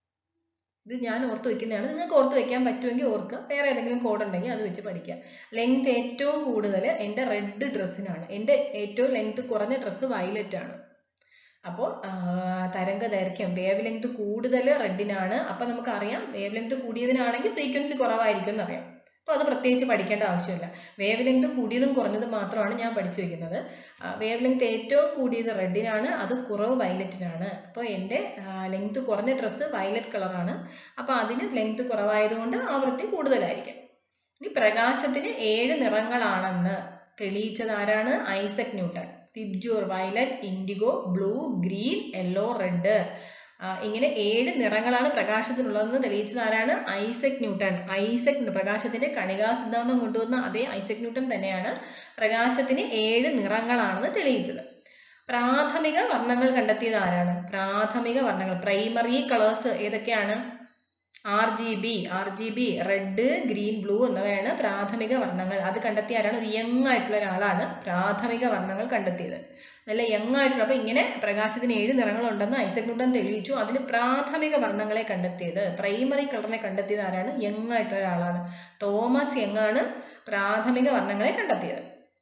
ഇത് ഞാൻ ഓർത്ത് വെക്കുന്നതാണ് നിങ്ങൾക്ക് ഓർത്ത് വെക്കാൻ പറ്റുമെങ്കിൽ ഓർക്കുക വേറെ ഏതെങ്കിലും കോഡ് ഉണ്ടെങ്കിൽ അത് വെച്ച് പഠിക്കാം ലെങ്ത് ഏറ്റവും കൂടുതൽ എൻ്റെ റെഡ് ഡ്രസ്സിനാണ് എൻ്റെ ഏറ്റവും ലെങ്ത് കുറഞ്ഞ ഡ്രസ്സ് വയലറ്റ് ആണ് അപ്പോൾ തരംഗ ദൈർഘ്യം വേവ് ലെങ്ത് കൂടുതൽ റെഡിനാണ് അപ്പം നമുക്കറിയാം വേവ് ലെങ്ത് കൂടിയതിനാണെങ്കിൽ ഫ്രീക്വൻസി കുറവായിരിക്കും എന്നറിയാം അപ്പോൾ അത് പ്രത്യേകിച്ച് പഠിക്കേണ്ട ആവശ്യമില്ല വേവ് ലെങ്ത് കൂടിയതും കുറഞ്ഞതും മാത്രമാണ് ഞാൻ പഠിച്ചു വെക്കുന്നത് വേവ് ലെങ്ത് ഏറ്റവും കൂടിയത് റെഡിനാണ് അത് കുറവ് വയലറ്റിനാണ് അപ്പോൾ എൻ്റെ ലെങ്ത് കുറഞ്ഞ ഡ്രസ്സ് വയലറ്റ് കളറാണ് അപ്പോൾ അതിന് ലെങ്ത് കുറവായതുകൊണ്ട് ആവൃത്തി കൂടുതലായിരിക്കും ഇനി പ്രകാശത്തിന് ഏഴ് നിറങ്ങളാണെന്ന് തെളിയിച്ചത് ആരാണ് Isaac Newton VIBGYOR violet indigo blue green yellow red ഇങ്ങനെ ഏഴ് നിറങ്ങളാണ് പ്രകാശത്തിനുള്ളതെന്ന് തെളിയിച്ചത് ആരാണ് ഐസക് ന്യൂട്ടൺ ഐസക് പ്രകാശത്തിന്റെ കണികാ സിദ്ധാന്തം കൊണ്ടുവന്ന അതേ ഐസക് ന്യൂട്ടൺ തന്നെയാണ് പ്രകാശത്തിന് ഏഴ് നിറങ്ങളാണെന്ന് തെളിയിച്ചത് പ്രാഥമിക വർണ്ണങ്ങൾ കണ്ടെത്തിയത് ആരാണ് പ്രാഥമിക വർണ്ണങ്ങൾ പ്രൈമറി കളേഴ്സ് ഏതൊക്കെയാണ് R G B R G B red green blue എന്നിവയാണ് പ്രാഥമിക വർണ്ണങ്ങൾ അത് കണ്ടെത്തിയ ആരാണ് ഒരു യങ് ആയിട്ടുള്ള ഒരാളാണ് പ്രാഥമിക വർണ്ണങ്ങൾ കണ്ടെത്തിയത് നല്ല യങ് ആയിട്ടുള്ള അപ്പൊ ഇങ്ങനെ പ്രകാശത്തിന് ഏഴ് നിറങ്ങളുണ്ടെന്ന് ഐസക് ന്യൂട്ടൺ തെളിയിച്ചു അതിന് പ്രാഥമിക വർണ്ണങ്ങളെ കണ്ടെത്തിയത് പ്രൈമറി കളറിനെ കണ്ടെത്തിയത് ആരാണ് യങ് ആയിട്ടുള്ള ഒരാളാണ് തോമസ് യങ് ആണ് പ്രാഥമിക വർണ്ണങ്ങളെ കണ്ടെത്തിയത്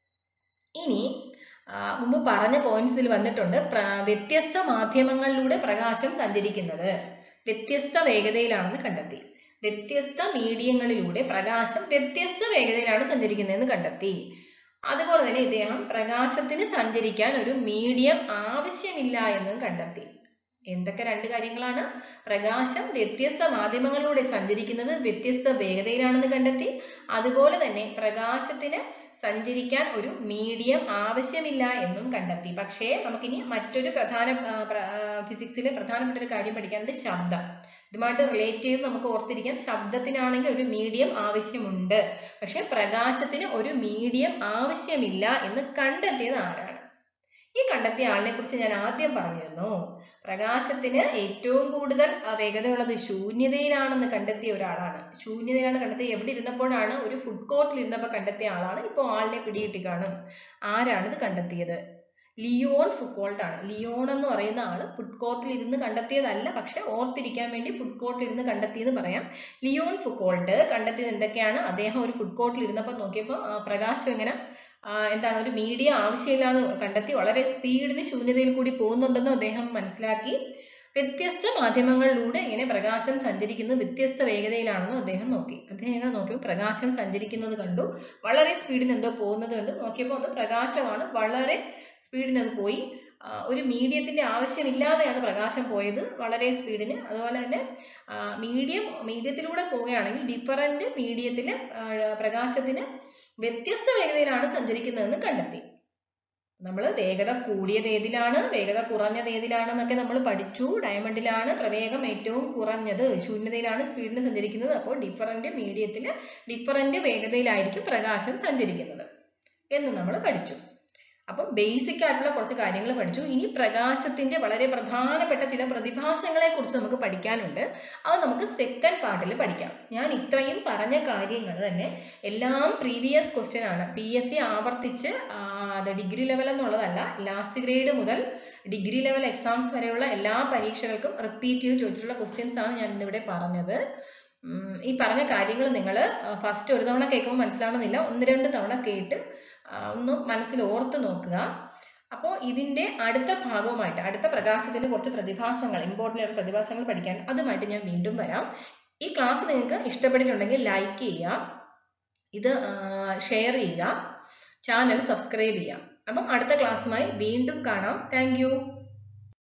ഇനി മുമ്പ് പറഞ്ഞ പോയിന്റ്സ് ഇതിൽ വന്നിട്ടുണ്ട് വ്യത്യസ്ത മാധ്യമങ്ങളിലൂടെ പ്രകാശം സഞ്ചരിക്കുന്നത് വ്യത്യസ്ത വേഗതയിലാണെന്ന് കണ്ടെത്തി വ്യത്യസ്ത മീഡിയങ്ങളിലൂടെ പ്രകാശം വ്യത്യസ്ത വേഗതയിലാണ് സഞ്ചരിക്കുന്നതെന്ന് കണ്ടെത്തി അതുപോലെ തന്നെ ഇദ്ദേഹം പ്രകാശത്തിന് സഞ്ചരിക്കാൻ ഒരു മീഡിയം ആവശ്യമില്ല എന്നും കണ്ടെത്തി എന്തൊക്കെ രണ്ട് കാര്യങ്ങളാണ് പ്രകാശം വ്യത്യസ്ത മാധ്യമങ്ങളിലൂടെ സഞ്ചരിക്കുന്നത് വ്യത്യസ്ത വേഗതയിലാണെന്ന് കണ്ടെത്തി അതുപോലെ തന്നെ പ്രകാശത്തിന് സഞ്ചരിക്കാൻ ഒരു മീഡിയം ആവശ്യമില്ല എന്നും കണ്ടെത്തി പക്ഷേ നമുക്കിനി മറ്റൊരു പ്രധാന ഫിസിക്സിലെ പ്രധാനപ്പെട്ട ഒരു കാര്യം പഠിക്കാനുണ്ട് ശബ്ദം ഇതുമായിട്ട് റിലേറ്റ് ചെയ്ത് നമുക്ക് ഓർത്തിരിക്കാം ശബ്ദത്തിനാണെങ്കിൽ ഒരു മീഡിയം ആവശ്യമുണ്ട് പക്ഷെ പ്രകാശത്തിന് ഒരു മീഡിയം ആവശ്യമില്ല എന്ന് കണ്ടെത്തിയത് ആരാണ് ഈ കണ്ടെത്തിയ ആളിനെ കുറിച്ച് ഞാൻ ആദ്യം പറഞ്ഞിരുന്നു പ്രകാശത്തിന് ഏറ്റവും കൂടുതൽ ആ, വേഗതയുള്ളത് ശൂന്യതയിലാണെന്ന് കണ്ടെത്തിയ ഒരാളാണ് ശൂന്യതയിലാണ് കണ്ടെത്തിയ എവിടെ ഇരുന്നപ്പോഴാണ് ഒരു ഫുഡ് കോർട്ടിൽ ഇരുന്നപ്പോൾ കണ്ടെത്തിയ ആളാണ് ഇപ്പോൾ ആളിനെ പിടികിട്ടി കാണും ആരാണ് ഇത് കണ്ടെത്തിയത് ലിയോൺ ഫുക്കോൾട്ട് ആണ് ലിയോൺ എന്ന് പറയുന്ന ആള് ഫുഡ് കോർട്ടിൽ ഇരുന്ന് കണ്ടെത്തിയതല്ല പക്ഷെ ഓർത്തിരിക്കാൻ വേണ്ടി ഫുഡ് കോർട്ടിൽ ഇരുന്ന് കണ്ടെത്തിയെന്ന് പറയാം ലിയോൺ ഫുക്കോൾട്ട് കണ്ടെത്തിയത് എന്തൊക്കെയാണ് അദ്ദേഹം ഒരു ഫുഡ് കോർട്ടിൽ ഇരുന്നപ്പോൾ നോക്കിയപ്പോൾ ആ, പ്രകാശം ഇങ്ങനെ ആ, എന്താണ് ഒരു മീഡിയ ആവശ്യമില്ലാന്ന് കണ്ടെത്തി വളരെ സ്പീഡിന് ശൂന്യതയിൽ കൂടി പോകുന്നുണ്ടെന്നും അദ്ദേഹം മനസ്സിലാക്കി വ്യത്യസ്ത മാധ്യമങ്ങളിലൂടെ ഇങ്ങനെ പ്രകാശം സഞ്ചരിക്കുന്നത് വ്യത്യസ്ത വേഗതയിലാണെന്നും അദ്ദേഹം നോക്കി അദ്ദേഹം ഇങ്ങനെ നോക്കിയപ്പോൾ പ്രകാശം സഞ്ചരിക്കുന്നത് കണ്ടു വളരെ സ്പീഡിന് എന്തോ പോകുന്നത് കണ്ടു നോക്കിയപ്പോൾ അത് പ്രകാശമാണ് വളരെ സ്പീഡിന് അത് പോയി ആ, ഒരു മീഡിയത്തിന്റെ ആവശ്യമില്ലാതെയാണ് പ്രകാശം പോയത് വളരെ സ്പീഡിന് അതുപോലെ തന്നെ മീഡിയം മീഡിയത്തിലൂടെ പോവുകയാണെങ്കിൽ ഡിഫറൻറ്റ് മീഡിയത്തിൽ പ്രകാശത്തിന് വ്യത്യസ്ത വേഗതയിലാണ് സഞ്ചരിക്കുന്നതെന്ന് കണ്ടെത്തി നമ്മൾ വേഗത കൂടിയത് ഏതിലാണ് വേഗത കുറഞ്ഞത് ഏതിലാണെന്നൊക്കെ നമ്മൾ പഠിച്ചു ഡയമണ്ടിലാണ് പ്രവേഗം ഏറ്റവും കുറഞ്ഞത് ശൂന്യതയിലാണ് സ്പീഡിന് സഞ്ചരിക്കുന്നത് അപ്പോൾ ഡിഫറൻറ്റ് മീഡിയത്തിൽ ഡിഫറൻറ്റ് വേഗതയിലായിരിക്കും പ്രകാശം സഞ്ചരിക്കുന്നത് എന്ന് നമ്മൾ പഠിച്ചു അപ്പം ബേസിക് ആയിട്ടുള്ള കുറച്ച് കാര്യങ്ങൾ പഠിച്ചു ഇനി പ്രകാശത്തിന്റെ വളരെ പ്രധാനപ്പെട്ട ചില പ്രതിഭാസങ്ങളെ കുറിച്ച് നമുക്ക് പഠിക്കാനുണ്ട് അത് നമുക്ക് സെക്കൻഡ് പാർട്ടിൽ പഠിക്കാം ഞാൻ ഇത്രയും പറഞ്ഞ കാര്യങ്ങൾ തന്നെ എല്ലാം പ്രീവിയസ് ക്വസ്റ്റ്യൻ ആണ് പി എസ് സി ആവർത്തിച്ച് ആ, അത് ഡിഗ്രി ലെവൽ എന്നുള്ളതല്ല ലാസ്റ്റ് ഗ്രേഡ് മുതൽ ഡിഗ്രി ലെവൽ എക്സാംസ് വരെയുള്ള എല്ലാ പരീക്ഷകൾക്കും റിപ്പീറ്റ് ചെയ്ത് ചോദിച്ചിട്ടുള്ള ക്വസ്റ്റ്യൻസ് ആണ് ഞാൻ ഇന്നിവിടെ പറഞ്ഞത് ഉം, ഈ പറഞ്ഞ കാര്യങ്ങൾ നിങ്ങൾ ഫസ്റ്റ് ഒരു തവണ കേൾക്കുമ്പോൾ മനസ്സിലാവണമെന്നില്ല ഒന്ന് രണ്ട് തവണ കേട്ട് ആ, ഒന്ന് മനസ്സിൽ ഓർത്ത് നോക്കുക അപ്പോൾ ഇതിന്റെ അടുത്ത ഭാഗവുമായിട്ട് അടുത്ത പ്രകാശത്തിന്റെ കുറച്ച് പ്രതിഭാസങ്ങൾ ഇമ്പോർട്ടൻ്റ് ആയിട്ടുള്ള പ്രതിഭാസങ്ങൾ പഠിക്കാൻ അതുമായിട്ട് ഞാൻ വീണ്ടും വരാം ഈ ക്ലാസ് നിങ്ങൾക്ക് ഇഷ്ടപ്പെട്ടിട്ടുണ്ടെങ്കിൽ ലൈക്ക് ചെയ്യുക ഇത് ഷെയർ ചെയ്യുക ചാനൽ സബ്സ്ക്രൈബ് ചെയ്യുക അപ്പം അടുത്ത ക്ലാസ്സുമായി വീണ്ടും കാണാം താങ്ക്